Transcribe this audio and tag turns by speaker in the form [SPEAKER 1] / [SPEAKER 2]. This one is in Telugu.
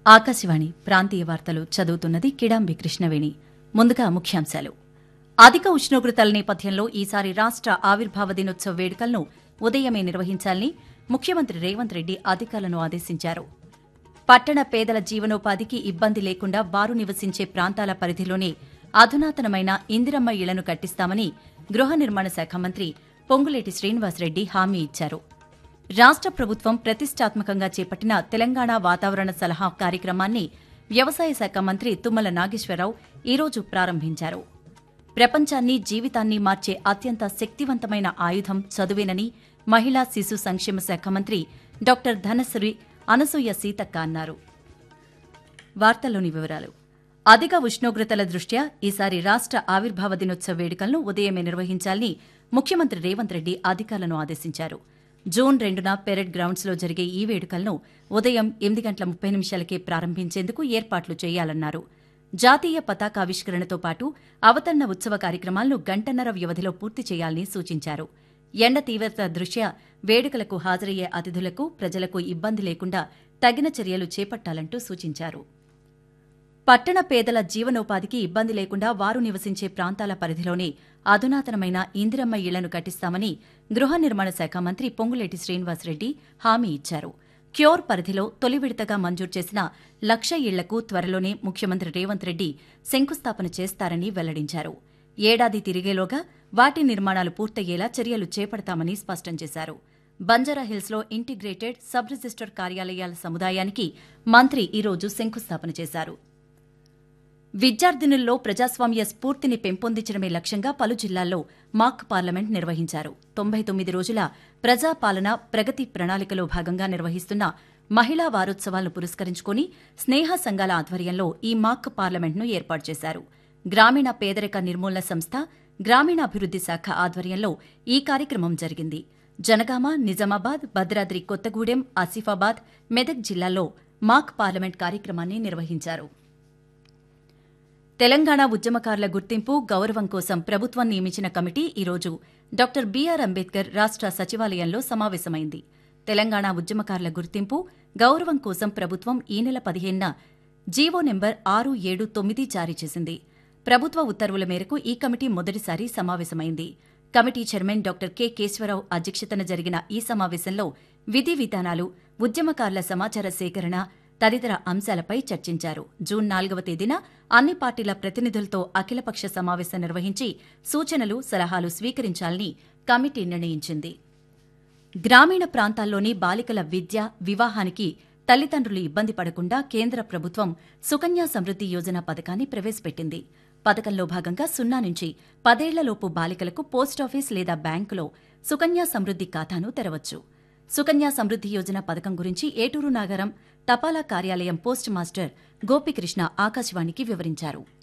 [SPEAKER 1] ఆకాశవాణి ప్రాంతీయ వార్తలు చదువుతున్నది కిడాంబి కృష్ణవేణి ముందుగా ముఖ్యాంశాలు అధిక ఉష్ణోగ్రతల నేపథ్యంలో ఈసారి రాష్ట్ర ఆవిర్భావ దినోత్సవ వేడుకలను ఉదయమే నిర్వహించాలని ముఖ్యమంత్రి రేవంత్ రెడ్డి అధికారులను ఆదేశించారు పట్టణ పేదల జీవనోపాధికి ఇబ్బంది లేకుండా వారు నివసించే ప్రాంతాల పరిధిలోనే అధునాతనమైన ఇందిరమ్మ ఇళ్లను కట్టిస్తామని గృహ నిర్మాణ శాఖ మంత్రి పొంగులేటి శ్రీనివాసరెడ్డి హామీ ఇచ్చారు రాష్ట్ర ప్రభుత్వం ప్రతిష్టాత్మకంగా చేపట్టిన తెలంగాణ వాతావరణ సలహా కార్యక్రమాన్ని వ్యవసాయ శాఖ మంత్రి తుమ్మల నాగేశ్వరరావు ఈరోజు ప్రారంభించారు ప్రపంచాన్ని జీవితాన్ని మార్చే అత్యంత శక్తివంతమైన ఆయుధం చదువేనని మహిళా శిశు సంక్షేమ శాఖ మంత్రి డాక్టర్ ధనశ్రీ అనసూయ సీతక్క అన్నారు వార్తల్లోని వివరాలు అధిక ఉష్ణోగ్రతల దృష్ట్యా ఈసారి రాష్ట్ర ఆవిర్భావ దినోత్సవ వేడుకలను ఉదయమే నిర్వహించాలని ముఖ్యమంత్రి రేవంత్ రెడ్డి అధికారులను ఆదేశించారు జూన్ రెండున పెరెడ్ గ్రౌండ్స్లో జరిగే ఈ వేడుకలను ఉదయం ఎనిమిది గంటల ముప్పై నిమిషాలకే ప్రారంభించేందుకు ఏర్పాట్లు చేయాలన్నారు జాతీయ పతాకావిష్కరణతో పాటు అవతరణ ఉత్సవ కార్యక్రమాలను గంటన్నర వ్యవధిలో పూర్తి చేయాలని సూచించారు ఎండ తీవ్రత దృష్ట్యా వేడుకలకు హాజరయ్యే అతిథులకు ప్రజలకు ఇబ్బంది లేకుండా తగిన చర్యలు చేపట్టాలంటూ సూచించారు పట్టణ పేదల జీవనోపాధికి ఇబ్బంది లేకుండా వారు నివసించే ప్రాంతాల పరిధిలోనే అధునాతనమైన ఇందిరమ్మ ఇళ్లను కట్టిస్తామని గృహ నిర్మాణ శాఖ మంత్రి పొంగులేటి శ్రీనివాసరెడ్డి హామీ ఇచ్చారు క్యోర్ పరిధిలో తొలి విడతగా మంజూరు చేసిన లక్ష ఇళ్లకు త్వరలోనే ముఖ్యమంత్రి రేవంత్ రెడ్డి శంకుస్థాపన చేస్తారని వెల్లడించారు ఏడాది తిరిగేలోగా వాటి నిర్మాణాలు పూర్తయ్యేలా చర్యలు చేపడతామని స్పష్టం చేశారు బంజారాహిల్స్లో ఇంటిగ్రేటెడ్ సబ్ రిజిస్టర్ కార్యాలయాల సముదాయానికి మంత్రి ఈరోజు శంకుస్థాపన చేశారు విద్యార్థినుల్లో ప్రజాస్వామ్య స్ఫూర్తిని పెంపొందించడమే లక్ష్యంగా పలు జిల్లాల్లో మాక్ పార్లమెంట్ నిర్వహించారు తొంభై తొమ్మిది రోజుల ప్రజాపాలన ప్రగతి ప్రణాళికలో భాగంగా నిర్వహిస్తున్న మహిళా వారోత్సవాలను పురస్కరించుకుని స్నేహ సంఘాల ఆధ్వర్యంలో ఈ మాక్ పార్లమెంట్ను ఏర్పాటు చేశారు గ్రామీణ పేదరిక నిర్మూలన సంస్థ గ్రామీణాభివృద్ది శాఖ ఆధ్వర్యంలో ఈ కార్యక్రమం జరిగింది జనగామ నిజామాబాద్ భద్రాద్రి కొత్తగూడెం ఆసిఫాబాద్ మెదక్ జిల్లాల్లో మాక్ పార్లమెంట్ కార్యక్రమాన్ని నిర్వహించారు తెలంగాణ ఉద్యమకారుల గుర్తింపు గౌరవం కోసం ప్రభుత్వం నియమించిన కమిటీ ఈరోజు డాక్టర్ బీఆర్ అంబేద్కర్ రాష్ట సచివాలయంలో సమావేశమైంది తెలంగాణ ఉద్యమకారుల గుర్తింపు గౌరవం కోసం ప్రభుత్వం ఈ నెల పదిహేనున జీవో నెంబర్ ఆరు ఏడు తొమ్మిది జారీ చేసింది ప్రభుత్వ ఉత్తర్వుల మేరకు ఈ కమిటీ మొదటిసారి సమావేశమైంది committee chairman doctor K Keshavarao అధ్యక్షతన జరిగిన ఈ సమావేశంలో విధి విధానాలు ఉద్యమకారుల సమాచార సేకరణ తదితర అంశాలపై చర్చించారు జూన్ నాలుగవ తేదీన అన్ని పార్టీల ప్రతినిధులతో అఖిలపక్ష సమావేశం నిర్వహించి సూచనలు సలహాలు స్వీకరించాలని కమిటీ నిర్ణయించింది గ్రామీణ ప్రాంతాల్లోని బాలికల విద్య వివాహానికి తల్లిదండ్రులు ఇబ్బంది పడకుండా కేంద్ర ప్రభుత్వం సుకన్య సమృద్ది యోజన పథకాన్ని ప్రవేశపెట్టింది పథకంలో భాగంగా సున్నా నుంచి పదేళ్లలోపు బాలికలకు పోస్టాఫీస్ లేదా బ్యాంకులో సుకన్య సమృద్ది ఖాతాను తెరవచ్చు సుకన్య సమృద్ది యోజన పథకం గురించి ఏటూరు నాగరం తపాలా కార్యాలయం పోస్ట్ మాస్టర్ గోపికృష్ణ ఆకాశవాణికి వివరించారు